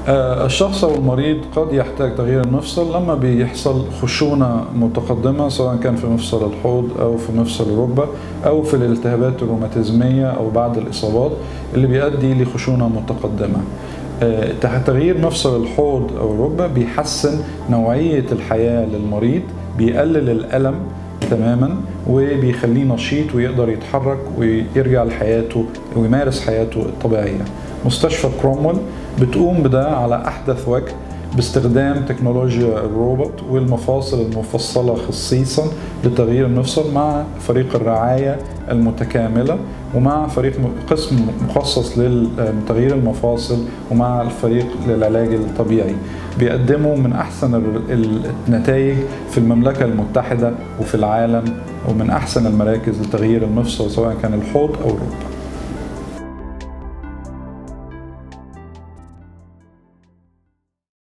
آه، الشخص او المريض قد يحتاج تغيير المفصل لما بيحصل خشونه متقدمه سواء كان في مفصل الحوض او في مفصل الركبه او في الالتهابات الروماتيزميه او بعض الاصابات اللي بيؤدي لخشونه متقدمه. آه، تغيير مفصل الحوض او الركبه بيحسن نوعيه الحياه للمريض بيقلل الالم تماما وبيخليه نشيط ويقدر يتحرك ويرجع لحياته ويمارس حياته الطبيعيه. مستشفى كرومول بتقوم بده على احدث وجه باستخدام تكنولوجيا الروبوت والمفاصل المفصلة خصيصا لتغيير المفصل مع فريق الرعاية المتكاملة ومع فريق قسم مخصص لتغيير المفاصل ومع الفريق للعلاج الطبيعي بيقدموا من أحسن النتائج في المملكة المتحدة وفي العالم ومن أحسن المراكز لتغيير المفصل سواء كان الحوض أو الركبة